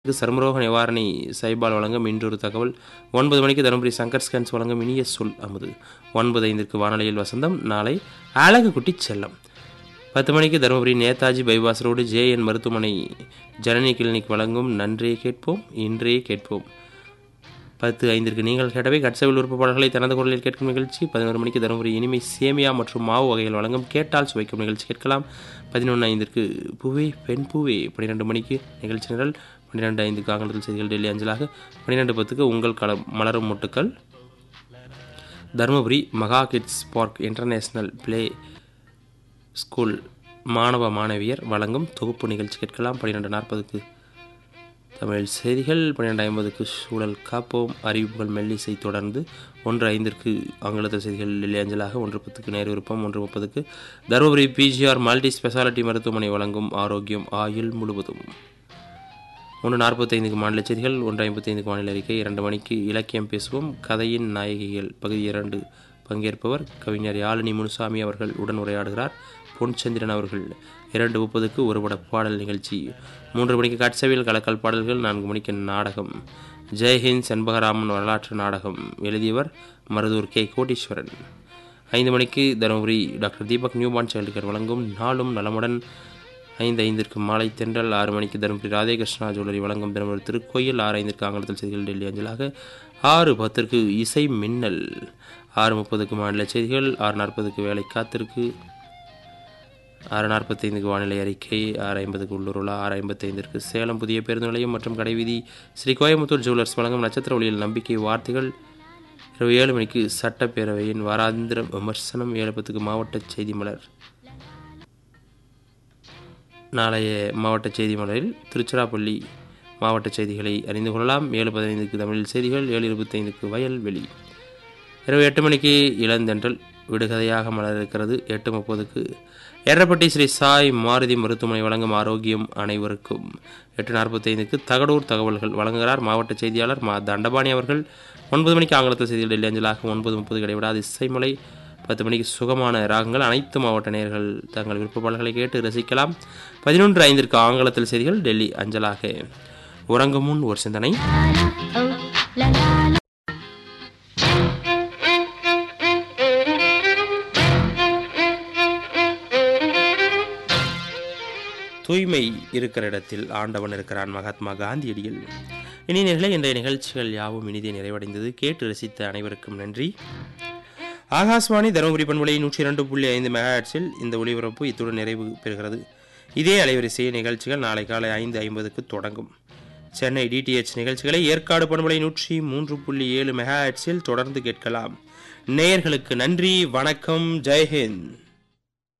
சருமரோக நிவாரணி சைபால் வழங்கும் இன்றொரு தகவல் ஒன்பது மணிக்கு தருமபுரி சங்கர் ஸ்கேன்ஸ் வழங்கும் இனிய சொல் அமுது ஒன்பது ஐந்திற்கு வானொலியில் வசந்தம் நாளை அழகு குட்டி செல்லம் பத்து மணிக்கு Dharmapuri Netaji bypass road J N மருத்துவமனை ஜனனி கிளினிக் வழங்கும் நன்றே கேட்போம் இன்றே கேட்போம் பத்து ஐந்திற்கு நீங்கள் கேட்டவை கட்சவில் உறுப்பாளர்களை தனது குரலில் கேட்கும் நிகழ்ச்சி பதினோரு மணிக்கு தருமபுரி இனிமை சேமியா மற்றும் மாவு வகைகள் வழங்கும் கேட்டால் சுவைக்கும் நிகழ்ச்சி கேட்கலாம் பதினொன்று ஐந்திற்கு பூவே பெண் பூவே பன்னிரெண்டு மணிக்கு நிகழ்ச்சி நிரல் பன்னிரெண்டு ஐந்துக்கு ஆங்கிலத்தில் செய்திகள் டெல்லி அஞ்சலாக பன்னிரெண்டு பத்துக்கு உங்கள் களம் மலரும் முட்டுக்கள் Dharmapuri Maha kids park international play school மாணவ மாணவியர் வழங்கும் தொகுப்பு நிகழ்ச்சி கேட்கலாம் பன்னிரெண்டு நாற்பதுக்கு தமிழ் செய்திகள் பன்னிரெண்டு ஐம்பதுக்கு சூழல் காப்போம் அறிவிப்புகள் மெல்லிசை தொடர்ந்து ஒன்று ஐந்திற்கு ஆங்கிலத்தில் செய்திகள் டெல்லி அஞ்சலாக ஒன்று பத்துக்கு நேர் விருப்பம் ஒன்று முப்பதுக்கு தருமபுரி பிஜிஆர் மல்டி ஸ்பெஷாலிட்டி மருத்துவமனை வழங்கும் ஆரோக்கியம் ஆயுள் முழுவதும் ஒன்று நாற்பத்தைந்துக்கு மாநில செய்திகள் ஒன்று ஐம்பத்தைந்துக்கு மாநில அறிக்கை இரண்டு மணிக்கு இலக்கியம் பேசுவோம் கதையின் நாயகிகள் பகுதி இரண்டு பங்கேற்பவர் கவிஞர் யாழினி முனுசாமி அவர்கள் உடன் உரையாடுகிறார் பொன்சந்திரன் அவர்கள் இரண்டு முப்பதுக்கு ஒருபட பாடல் நிகழ்ச்சி மூன்று மணிக்கு கட்சவியல் கலக்கல் பாடல்கள் நான்கு மணிக்கு நாடகம் ஜெய்ஹிந்த் செண்பகராமன் வரலாற்று நாடகம் எழுதியவர் மருதூர் கே கோட்டீஸ்வரன் ஐந்து மணிக்கு Dharmapuri doctor Deepak newborn childcare வழங்கும் நாளும் நலமுடன் ஐந்து ஐந்திற்கு மாலை தென்றல் ஆறு மணிக்கு தருமபுரி ராதேகிருஷ்ணா ஜுவல்லரி வழங்கும் தருமபுரி திருக்கோயில் ஆறு ஐந்திற்கு ஆங்கிலத்தில் செய்திகள் டெல்லி அஞ்சலாக ஆறு பத்திற்கு இசை மின்னல் ஆறு முப்பதுக்கு மாநில செய்திகள் ஆறு நாற்பதுக்கு வேலை காத்திருக்கு ஆறு நாற்பத்தைந்துக்கு வானிலை அறிக்கை ஆறு ஐம்பதுக்கு உள்ளூருலா ஆறு ஐம்பத்தைந்திற்கு சேலம் புதிய பேருந்து நிலையம் மற்றும் கடைவீதி ஸ்ரீ கோயம்புத்தூர் ஜுவல்லர்ஸ் வழங்கும் நட்சத்திர ஒளியில் நம்பிக்கை வார்த்தைகள் இரவு ஏழு மணிக்கு சட்டப்பேரவையின் வாராந்திர விமர்சனம் ஏழு பத்துக்கு மாவட்ட செய்தி மலர் நாளைய மாவட்ட செய்தி மலரில் திருச்சிராப்பள்ளி மாவட்ட செய்திகளை அறிந்து கொள்ளலாம் ஏழு பதினைந்துக்கு தமிழில் செய்திகள் ஏழு இருபத்தைந்துக்கு வயல் வெளி இரவு எட்டு மணிக்கு இளந்தென்றல் விடுகதையாக மலர் இருக்கிறது எட்டு முப்பதுக்கு எர்ரப்பட்டி ஸ்ரீ சாய் மாருதி மருத்துவமனை வழங்கும் ஆரோக்கியம் அனைவருக்கும் எட்டு நாற்பத்தைந்துக்கு தகடூர் தகவல்கள் வழங்குகிறார் மாவட்ட செய்தியாளர் மா தண்டபாணி அவர்கள் ஒன்பது மணிக்கு ஆங்கிலத்தில் செய்திகள் டெல்லி அஞ்சலாக ஒன்பது முப்பது கிடைவிடாது இசைமலை பத்து மணிக்கு சுகமான ராகங்கள் அனைத்து மாவட்ட நேர்கள் தங்கள் விருப்பப்பாளர்களை கேட்டு ரசிக்கலாம் பதினொன்று ஐந்திற்கு ஆங்கிலத்தில் செய்திகள் டெல்லி அஞ்சலாக உறங்கும் முன் ஒரு சிந்தனை தூய்மை இருக்கிற இடத்தில் ஆண்டவன் இருக்கிறான் மகாத்மா காந்தியடியில் இனி நிலை இன்றைய நிகழ்ச்சிகள் யாவும் இனிதே நிறைவடைந்தது கேட்டு ரசித்த அனைவருக்கும் நன்றி ஆகாஷ்வாணி தருமபுரி பண்புலை நூற்றி இரண்டு புள்ளி ஐந்து மெகாட்ஸில் இந்த ஒளிபரப்பு இத்துடன் நிறைவு பெறுகிறது இதே அலைவரிசை நிகழ்ச்சிகள் நாளை காலை ஐந்து ஐம்பதுக்கு தொடங்கும் சென்னை டிடிஎச் நிகழ்ச்சிகளை ஏற்காடு பண்புலை நூற்றி மூன்று புள்ளி ஏழு மெகாட்ஸில் தொடர்ந்து கேட்கலாம் நேயர்களுக்கு நன்றி வணக்கம் ஜெய்ஹிந்த்